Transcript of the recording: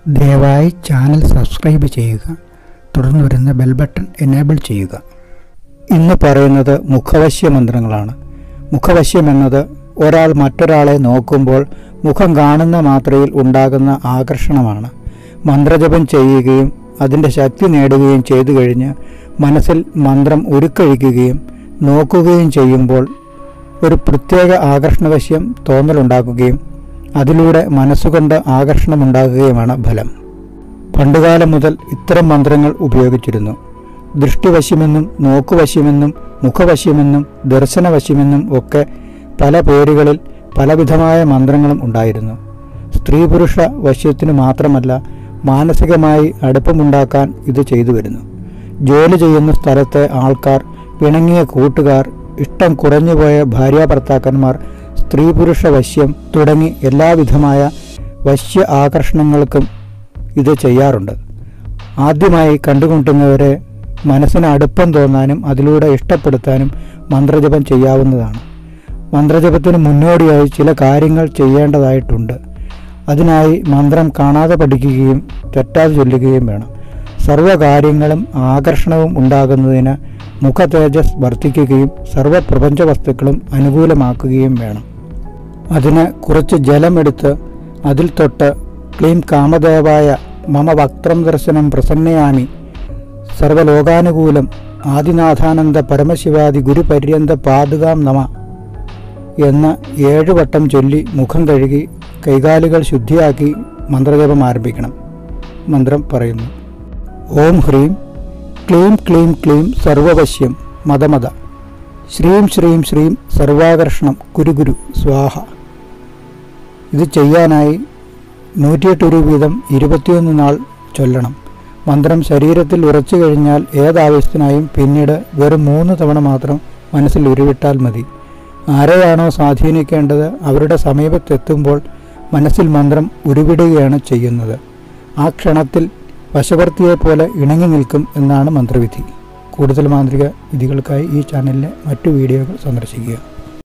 ദയവായി channel subscribe ചെയ്യുക തുടർന്ന് വരുന്ന ബെൽ ബട്ടൺ എനേബിൾ ചെയ്യുക ഇന്ന് പറയുന്നത് മുഖവശ്യ മന്ത്രങ്ങളാണ് മുഖവശ്യം എന്നത് ഒരാൾ മറ്റൊരാളെ നോക്കുമ്പോൾ മുഖം കാണുന്ന മാത്രയിൽ ഉണ്ടാകുന്ന ആകർഷണമാണ് മന്ത്രജപം ചെയ്യുകയും അതിൻ്റെ ശക്തി നേടുകയും ചെയ്തു കഴിഞ്ഞ് മനസ്സിൽ മന്ത്രം ഉരുക്കഴിക്കുകയും നോക്കുകയും ചെയ്യുമ്പോൾ ഒരു പ്രത്യേക ആകർഷണവശ്യം തോന്നലുണ്ടാക്കുകയും അതിലൂടെ മനസ്സുകൊണ്ട് ആകർഷണമുണ്ടാകുകയുമാണ് ഫലം പണ്ടുകാലം മുതൽ ഇത്തരം മന്ത്രങ്ങൾ ഉപയോഗിച്ചിരുന്നു ദൃഷ്ടിവശ്യമെന്നും നോക്കുവശ്യമെന്നും മുഖവശ്യമെന്നും ദർശനവശ്യമെന്നും ഒക്കെ പല പേരുകളിൽ പലവിധമായ മന്ത്രങ്ങളും ഉണ്ടായിരുന്നു സ്ത്രീ പുരുഷ വശ്യത്തിനു മാത്രമല്ല മാനസികമായി അടുപ്പമുണ്ടാക്കാൻ ഇത് ചെയ്തു വരുന്നു ജോലി ചെയ്യുന്ന സ്ഥലത്തെ ആൾക്കാർ പിണങ്ങിയ കൂട്ടുകാർ ഇഷ്ടം കുറഞ്ഞുപോയ ഭാര്യാഭർത്താക്കന്മാർ സ്ത്രീ പുരുഷ വശ്യം തുടങ്ങി എല്ലാവിധമായ വശ്യ ആകർഷണങ്ങൾക്കും ഇത് ചെയ്യാറുണ്ട് ആദ്യമായി കണ്ടുമുട്ടുന്നവരെ മനസ്സിന് അടുപ്പം തോന്നാനും അതിലൂടെ ഇഷ്ടപ്പെടുത്താനും മന്ത്രജപം ചെയ്യാവുന്നതാണ് മന്ത്രജപത്തിന് മുന്നോടിയായി ചില കാര്യങ്ങൾ ചെയ്യേണ്ടതായിട്ടുണ്ട് അതിനായി മന്ത്രം കാണാതെ പഠിക്കുകയും തെറ്റാതെ ചൊല്ലുകയും വേണം സർവ്വകാര്യങ്ങളും ആകർഷണവും ഉണ്ടാകുന്നതിന് മുഖ തേജസ് വർദ്ധിക്കുകയും സർവ്വപ്രപഞ്ച വസ്തുക്കളും അനുകൂലമാക്കുകയും വേണം അതിന് കുറച്ച് ജലമെടുത്ത് അതിൽ തൊട്ട് ക്ലീം കാമദേവായ മമ വക്ത്രം ദർശനം പ്രസന്നയാമി സർവലോകാനുകൂലം ആദിനാഥാനന്ദ പരമശിവാദി ഗുരുപര്യന്ത പാതുകാം നമ എന്ന് ഏഴ് വട്ടം ചൊല്ലി മുഖം കഴുകി കൈകാലുകൾ ശുദ്ധിയാക്കി മന്ത്രജപം ആരംഭിക്കണം മന്ത്രം പറയുന്നു ഓം ഹ്രീം ക്ലീം ക്ലീം ക്ലീം സർവവശ്യം മതമത ശ്രീം ശ്രീം ശ്രീം സർവാകർഷണം കുരുഗുരു സ്വാഹ ഇത് ചെയ്യാനായി നൂറ്റിയെട്ട് ഒരു വീതം ഇരുപത്തിയൊന്ന് നാൾ ചൊല്ലണം മന്ത്രം ശരീരത്തിൽ ഉറച്ചു കഴിഞ്ഞാൽ ഏതാവശ്യത്തിനായും പിന്നീട് വെറും മൂന്ന് തവണ മാത്രം മനസ്സിൽ ഉരുവിട്ടാൽ മതി ആരെയാണോ സ്വാധീനിക്കേണ്ടത് അവരുടെ സമീപത്തെത്തുമ്പോൾ മനസ്സിൽ മന്ത്രം ഉരുവിടുകയാണ് ചെയ്യുന്നത് ആ ക്ഷണത്തിൽ വശവർത്തിയെപ്പോലെ ഇണങ്ങി നിൽക്കും എന്നാണ് മന്ത്രവിധി കൂടുതൽ മാന്ത്രിക വിധികൾക്കായി ഈ ചാനലിലെ മറ്റു വീഡിയോകൾ സന്ദർശിക്കുക